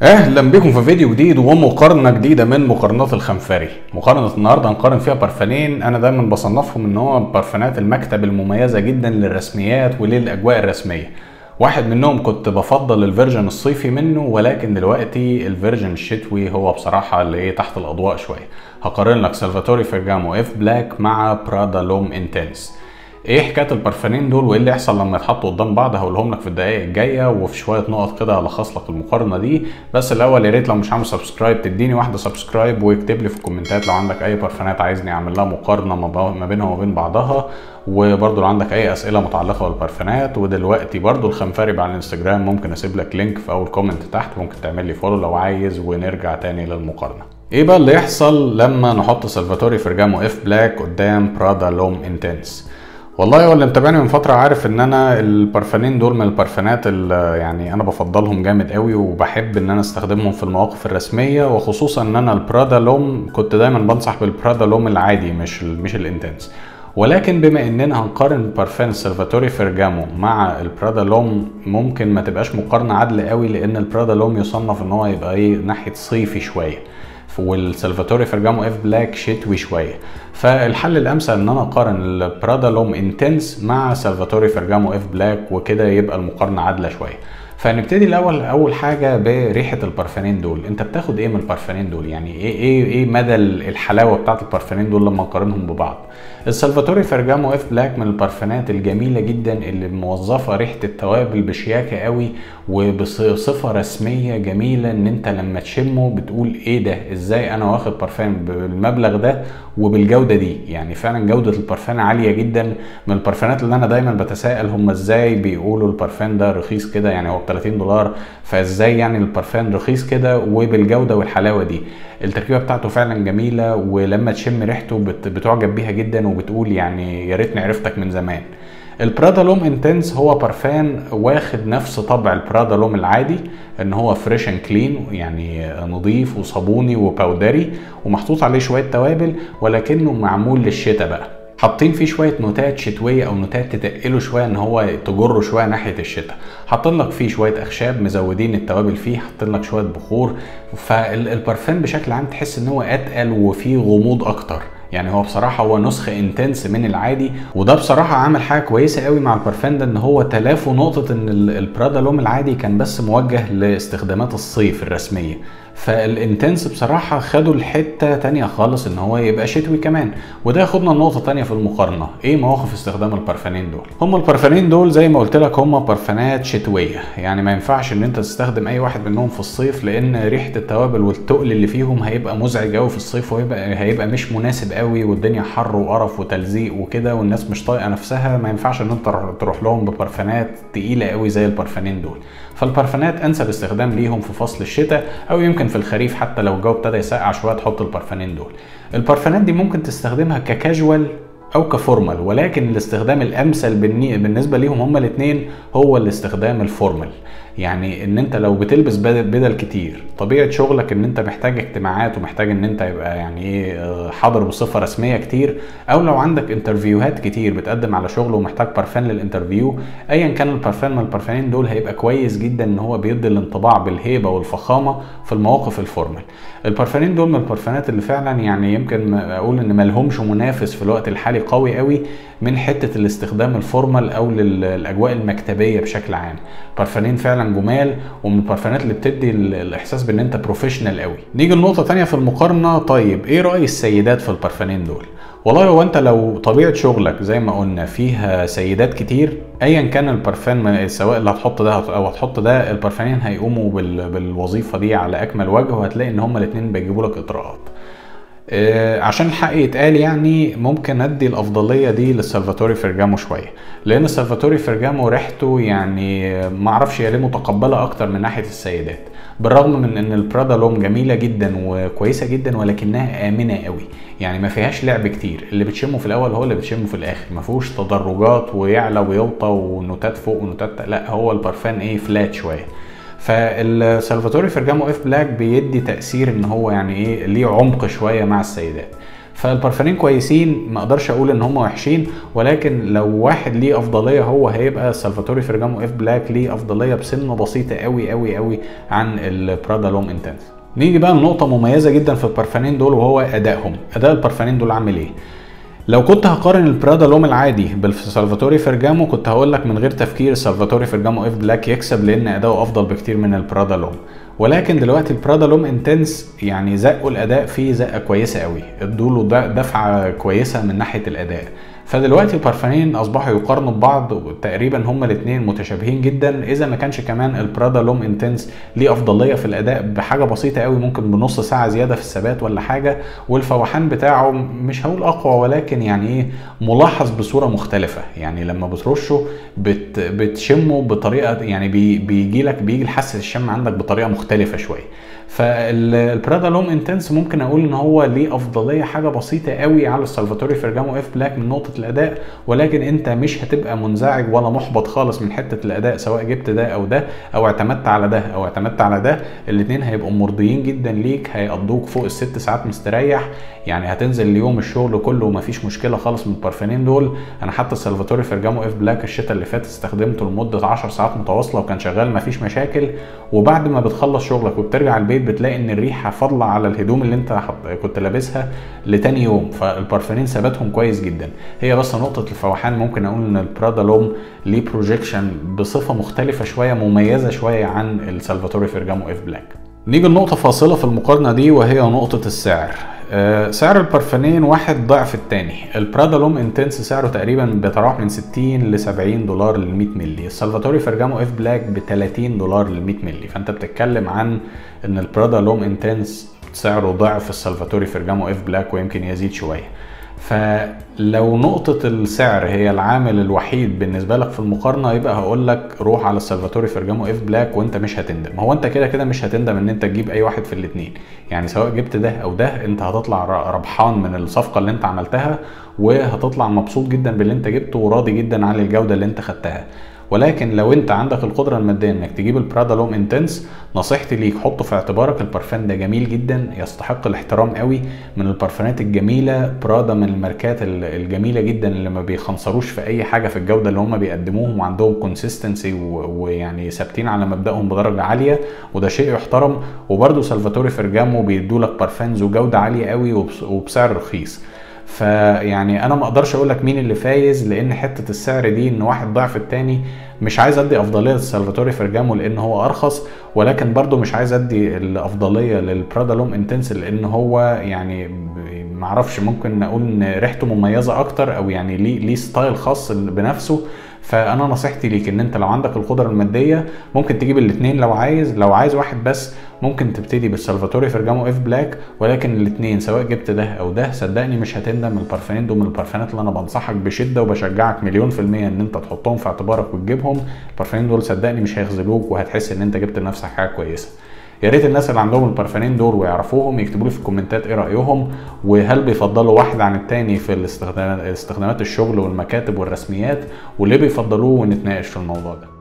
اهلا بكم في فيديو جديد ومقارنه جديده من مقارنات الخنفري مقارنه النهارده هنقارن فيها برفانين انا دايما بصنفهم ان هو برفانات المكتب المميزه جدا للرسميات وللاجواء الرسميه واحد منهم كنت بفضل الفيرجن الصيفي منه ولكن دلوقتي الفيرجن الشتوي هو بصراحه اللي ايه تحت الاضواء شويه هقارن لك سلفاتوري فيرجامو اف بلاك مع برادا لوم انتنس ايه حكايه البرفانين دول وايه اللي يحصل لما يتحطوا قدام بعض هقولهم لك في الدقائق الجايه وفي شويه نقط كده هلخص لك المقارنه دي بس الاول يا ريت لو مش عامل سبسكرايب تديني واحده سبسكرايب واكتب لي في الكومنتات لو عندك اي برفانات عايزني اعمل لها مقارنه ما بينها وما بين بعضها وبرضو لو عندك اي اسئله متعلقه بالبرفانات ودلوقتي برضو الخنفري على الانستجرام ممكن اسيب لك لينك في اول كومنت تحت ممكن تعمل لي فولو لو عايز ونرجع تاني للمقارنه ايه بقى اللي يحصل لما نحط سلفاتوري فيرجامو اف بلاك قدام برادا لوم انتنس والله هو اللي متابعني من فتره عارف ان انا البرفانين دول من البرفانات اللي يعني انا بفضلهم جامد قوي وبحب ان انا استخدمهم في المواقف الرسميه وخصوصا ان انا البرادا لوم كنت دايما بنصح بالبرادا لوم العادي مش مش الانتنس ولكن بما اننا هنقارن برفان سلفاتوري فيرجامو مع البرادا لوم ممكن ما تبقاش مقارنه عادله قوي لان البرادا لوم يصنف ان هو يبقى ايه ناحيه صيفي شويه والسلفاتوري فيرجامو اف بلاك شتوي شويه فالحل الامثل ان انا اقارن البرادا لوم انتنس مع سلفاتوري فيرجامو اف بلاك وكده يبقى المقارنه عادله شويه فنبتدي الاول اول حاجه بريحه البرفانين دول انت بتاخد ايه من البرفانين دول يعني ايه ايه ايه مدى الحلاوه بتاعت البرفانين دول لما نقارنهم ببعض السلفاتوري فيرجامو اف بلاك من البرفانات الجميله جدا اللي موظفه ريحه التوابل بشياكه قوي وبصفه رسميه جميله ان انت لما تشمه بتقول ايه ده ازاي انا واخد برفان بالمبلغ ده وبالجوده دي يعني فعلا جوده البرفان عاليه جدا من البرفانات اللي انا دايما بتساءل هم ازاي بيقولوا البرفان ده رخيص كده يعني هو ب 30 دولار فازاي يعني البرفان رخيص كده وبالجوده والحلاوه دي التركيبه بتاعته فعلا جميله ولما تشم ريحته بتعجب بيها جدا وبتقول يعني يا ريتني عرفتك من زمان البرادا لوم انتنس هو برفان واخد نفس طبع البرادا لوم العادي ان هو فريش اند كلين يعني نظيف وصابوني وباودري ومحطوط عليه شويه توابل ولكنه معمول للشتاء بقى حاطين فيه شويه نوتات شتويه او نوتات تتقله شويه ان هو تجره شويه ناحيه الشتاء حاطين لك فيه شويه اخشاب مزودين التوابل فيه حاطين لك شويه بخور فالبرفان بشكل عام تحس ان هو اتقل وفيه غموض اكتر يعني هو بصراحة هو نسخة انتنس من العادي وده بصراحة عامل حاجة كويسة قوي مع البرفان ده ان هو تلافوا نقطة ان البرادا لوم العادي كان بس موجه لاستخدامات الصيف الرسمية فالانتنس بصراحة خدوا الحتة تانية خالص ان هو يبقى شتوي كمان وده ياخدنا لنقطة تانية في المقارنة ايه مواقف استخدام البرفانين دول هم البرفانين دول زي ما قلت لك هم برفانات شتوية يعني ما ينفعش ان انت تستخدم اي واحد منهم في الصيف لان ريحة التوابل والتقل اللي فيهم هيبقى مزعج قوي في الصيف وهيبقى هيبقى مش مناسب قوي والدنيا حر وقرف وتلزيق وكده والناس مش طايقة نفسها ما ينفعش ان انت تروح لهم ببرفانات تقيلة قوي زي البرفانين دول فالبرفانات انسب استخدام ليهم في فصل الشتاء او يمكن في الخريف حتى لو الجو ابتدى يسقع شويه تحط البرفانين دول البرفانات دي ممكن تستخدمها ككاجوال او كفورمال ولكن الاستخدام الامثل بالنسبه ليهم هما الاثنين هو الاستخدام الفورمال يعني ان انت لو بتلبس بدل كتير طبيعه شغلك ان انت محتاج اجتماعات ومحتاج ان انت يبقى يعني ايه حاضر بصفه رسميه كتير او لو عندك انترفيوهات كتير بتقدم على شغل ومحتاج برفان للانترفيو ايا كان البرفان من البرفانين دول هيبقى كويس جدا ان هو بيدي الانطباع بالهيبه والفخامه في المواقف الفورمال البرفانين دول من البرفانات اللي فعلا يعني يمكن اقول ان ملهمش منافس في الوقت الحالي قوي قوي من حته الاستخدام الفورمال او للاجواء المكتبيه بشكل عام برفانين فعلا جمال ومن البرفانات اللي بتدي الاحساس بان انت بروفيشنال قوي نيجي لنقطه تانية في المقارنه طيب ايه راي السيدات في البرفانين دول والله هو انت لو طبيعه شغلك زي ما قلنا فيها سيدات كتير ايا كان البرفان سواء اللي هتحط ده او هتحط ده البرفانين هيقوموا بالوظيفه دي على اكمل وجه وهتلاقي ان هما الاثنين بيجيبوا لك اطراءات آه عشان الحق يتقال يعني ممكن ادي الافضليه دي للسلفاتوري فيرجامو شويه لان السلفاتوري فيرجامو ريحته يعني ما اعرفش هي ليه متقبله اكتر من ناحيه السيدات بالرغم من ان البرادا لوم جميله جدا وكويسه جدا ولكنها امنه قوي يعني ما فيهاش لعب كتير اللي بتشمه في الاول هو اللي بتشمه في الاخر ما فيهوش تدرجات ويعلى ويوطى ونوتات فوق ونوتات لا هو البرفان ايه فلات شويه فالسلفاتوري فيرجامو اف بلاك بيدي تاثير ان هو يعني ايه ليه عمق شويه مع السيدات فالبرفانين كويسين ما اقدرش اقول ان هم وحشين ولكن لو واحد ليه افضليه هو هيبقى سالفاتوري فيرجامو اف بلاك ليه افضليه بسنه بسيطه قوي قوي قوي عن البرادا لوم انتنس نيجي بقى لنقطه مميزه جدا في البرفانين دول وهو ادائهم اداء البرفانين دول عامل ايه لو كنت هقارن البرادا لوم العادي بالسالفاتوري فيرجامو كنت هقول لك من غير تفكير السالفاتوري فيرجامو اف بلاك يكسب لان اداؤه افضل بكتير من البرادا لوم ولكن دلوقتي البرادا لوم انتنس يعني زقوا الاداء فيه زقه كويسه قوي ادوا له دفعه كويسه من ناحيه الاداء فدلوقتي البارفانين اصبحوا يقارنوا ببعض تقريبا هما الاثنين متشابهين جدا اذا ما كانش كمان البرادا لوم انتنس ليه افضليه في الاداء بحاجه بسيطه قوي ممكن بنص ساعه زياده في الثبات ولا حاجه والفوحان بتاعه مش هقول اقوى ولكن يعني ايه ملاحظ بصوره مختلفه يعني لما بترشه بت بتشمه بطريقه يعني بي بيجي لك بيجي الحس الشم عندك بطريقه مختلفه شويه فالبرادا لوم انتنس ممكن اقول ان هو ليه افضليه حاجه بسيطه قوي على السالفاتوري فيرجامو اف بلاك من نقطه الاداء ولكن انت مش هتبقى منزعج ولا محبط خالص من حته الاداء سواء جبت ده او ده او اعتمدت على ده او اعتمدت على ده الاثنين هيبقوا مرضيين جدا ليك هيقضوك فوق الست ساعات مستريح يعني هتنزل اليوم الشغل كله ومفيش مشكله خالص من البارفانين دول انا حتى السالفاتوري فيرجامو اف بلاك الشتاء اللي فات استخدمته لمده 10 ساعات متواصله وكان شغال مفيش مشاكل وبعد ما بتخلص شغلك وبترجع البيت بتلاقي ان الريحه فاضله على الهدوم اللي انت كنت لابسها لتاني يوم فالبارفانين ثباتهم كويس جدا هي بس نقطه الفوحان ممكن اقول ان البرادا لوم ليه بروجيكشن بصفه مختلفه شويه مميزه شويه عن السالفاتوري فيرجامو اف بلاك نيجي لنقطة فاصلة في المقارنة دي وهي نقطة السعر أه سعر البارفانين واحد ضعف التاني البرادا لوم انتنس سعره تقريبا بيتراوح من 60 ل 70 دولار لل 100 مللي السالفاتوري فيرجامو اف بلاك ب 30 دولار لل 100 مللي فانت بتتكلم عن ان البرادا لوم انتنس سعره ضعف السالفاتوري فيرجامو اف بلاك ويمكن يزيد شويه فلو نقطة السعر هي العامل الوحيد بالنسبة لك في المقارنة يبقى هقول لك روح على السالفاتوري فيرجامو اف بلاك وانت مش هتندم هو انت كده كده مش هتندم ان انت تجيب اي واحد في الاتنين يعني سواء جبت ده او ده انت هتطلع ربحان من الصفقة اللي انت عملتها وهتطلع مبسوط جدا باللي انت جبته وراضي جدا عن الجودة اللي انت خدتها ولكن لو انت عندك القدره الماديه انك تجيب البرادا لوم انتنس نصيحتي ليك حطه في اعتبارك البرفان ده جميل جدا يستحق الاحترام قوي من البرفانات الجميله برادا من الماركات الجميله جدا اللي ما بيخنصروش في اي حاجه في الجوده اللي هم بيقدموهم وعندهم كونسيستنسي ويعني ثابتين على مبداهم بدرجه عاليه وده شيء يحترم وبرده سالفاتوري فيرجامو بيدوا لك برفانز وجوده عاليه قوي وبسعر رخيص فيعني انا ما اقدرش اقول لك مين اللي فايز لان حته السعر دي ان واحد ضعف التاني مش عايز ادي افضليه للسالفاتوري فيرجامو لان هو ارخص ولكن برضو مش عايز ادي الافضليه للبرادا لوم انتنس لان هو يعني معرفش ممكن نقول ان ريحته مميزه اكتر او يعني ليه ليه ستايل خاص بنفسه فانا نصيحتي ليك ان انت لو عندك القدره الماديه ممكن تجيب الاثنين لو عايز لو عايز واحد بس ممكن تبتدي بالسالفاتوري فيرجامو اف بلاك ولكن الاثنين سواء جبت ده او ده صدقني مش هتندم البارفانين دول من البارفانات اللي انا بنصحك بشده وبشجعك مليون في الميه ان انت تحطهم في اعتبارك وتجيبهم البارفانين دول صدقني مش هيخذلوك وهتحس ان انت جبت لنفسك حاجه كويسه يا ريت الناس اللي عندهم البارفانين دول ويعرفوهم يكتبوا لي في الكومنتات ايه رايهم وهل بيفضلوا واحد عن التاني في الاستخدامات استخدامات الشغل والمكاتب والرسميات وليه بيفضلوه ونتناقش في الموضوع ده